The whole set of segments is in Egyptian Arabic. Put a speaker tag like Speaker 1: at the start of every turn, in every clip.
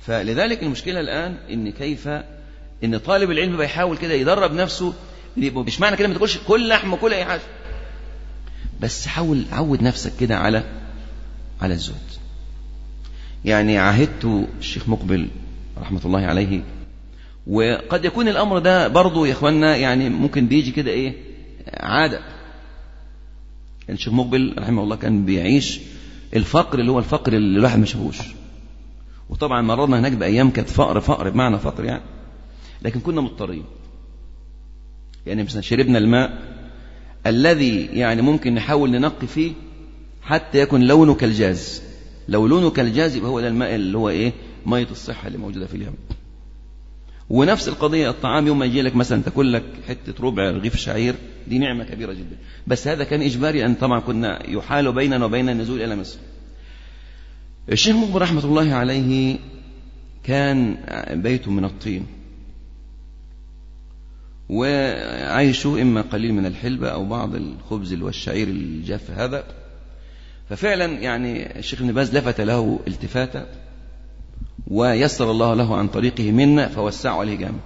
Speaker 1: فلذلك المشكلة الآن إن كيف إن طالب العلم بيحاول كده يدرب نفسه مش معنى كده ما تاكلش كل لحم وكل أي حاجة بس حاول عود نفسك كده على على الزهد يعني عهدت الشيخ مقبل رحمة الله عليه وقد يكون الأمر ده برضه يا إخواننا يعني ممكن بيجي كده إيه عادة يعني الشيخ مقبل رحمه الله كان بيعيش الفقر اللي هو الفقر اللي الواحد ما شافوش وطبعا مررنا هناك بأيام كانت فقر فقر بمعنى فقر يعني لكن كنا مضطرين يعني مثلا شربنا الماء الذي يعني ممكن نحاول ننقي فيه حتى يكون لونه كالجاز لو لونه كالجاز يبقى هو ده الماء اللي هو ايه مية الصحة اللي موجودة في اليمن ونفس القضية الطعام يوم ما يجي لك مثلا تاكل لك حتة ربع رغيف شعير دي نعمة كبيرة جدا بس هذا كان إجباري لأن طبعا كنا يحال بيننا وبين النزول إلى مصر الشيخ مقبل رحمة الله عليه كان بيته من الطين وعيشه إما قليل من الحلبة أو بعض الخبز والشعير الجاف هذا ففعلا يعني الشيخ ابن باز لفت له التفاتا ويسر الله له عن طريقه منا فوسعوا عليه جامع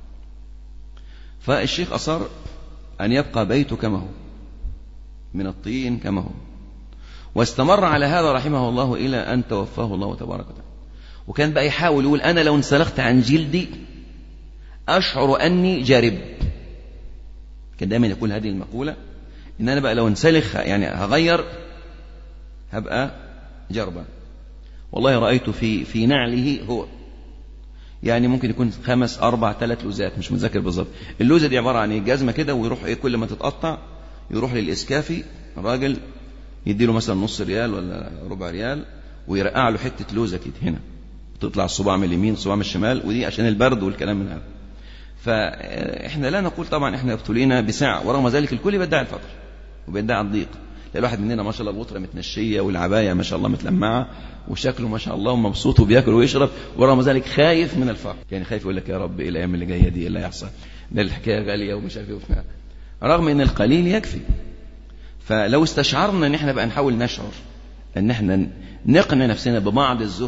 Speaker 1: فالشيخ أصر أن يبقى بيته كما هو من الطين كما هو واستمر على هذا رحمه الله إلى أن توفاه الله تبارك وتعالى وكان بقى يحاول يقول أنا لو انسلخت عن جلدي أشعر أني جارب كان دايما يقول هذه المقولة إن أنا بقى لو انسلخ يعني هغير هبقى جربا والله رأيت في في نعله هو يعني ممكن يكون خمس أربع ثلاث لوزات مش متذكر بالظبط اللوزة دي عبارة عن إيه جزمة كده ويروح إيه كل ما تتقطع يروح للإسكافي راجل يديله مثلا نص ريال ولا ربع ريال ويرقع له حتة لوزة كده هنا تطلع الصباع من اليمين الصباع من الشمال ودي عشان البرد والكلام من هذا فاحنا لا نقول طبعا احنا ابتلينا بسعة ورغم ذلك الكل بيدعي الفقر وبيدعي الضيق الواحد مننا ما شاء الله الغطرة متنشية والعباية ما شاء الله متلمعة وشكله ما شاء الله مبسوط وبياكل ويشرب ورغم ذلك خايف من الفقر يعني خايف يقول لك يا رب ايه الايام اللي جايه دي ايه اللي هيحصل ده الحكايه غاليه ومش عارف ايه رغم ان القليل يكفي فلو استشعرنا ان احنا بقى نحاول نشعر ان احنا نقنع نفسنا ببعض الزهد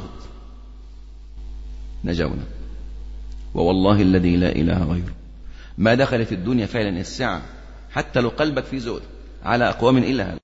Speaker 1: نجونا ووالله الذي لا اله غيره ما دخل في الدنيا فعلا السعه حتى لو قلبك في زهد على اقوام الا هذا